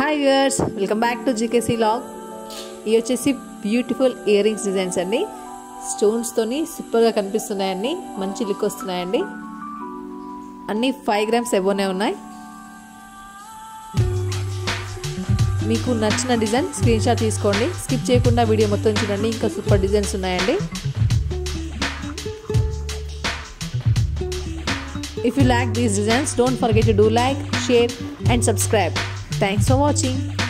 Hi viewers welcome back to GKC log ఇవి వచ్చేసి beautiful ear rings designs అండి స్టోన్స్తోని సూపర్గా కనిపిస్తున్నాయండి మంచి లుక్ వస్తున్నాయండి అన్నీ ఫైవ్ గ్రామ్స్ ఎబోనే ఉన్నాయి మీకు నచ్చిన డిజైన్ స్క్రీన్ షాట్ తీసుకోండి స్కిప్ చేయకుండా వీడియో మొత్తం చూడండి ఇంకా సూపర్ డిజైన్స్ ఉన్నాయండి If you like these designs, don't forget to do like, share and subscribe. Thanks for watching.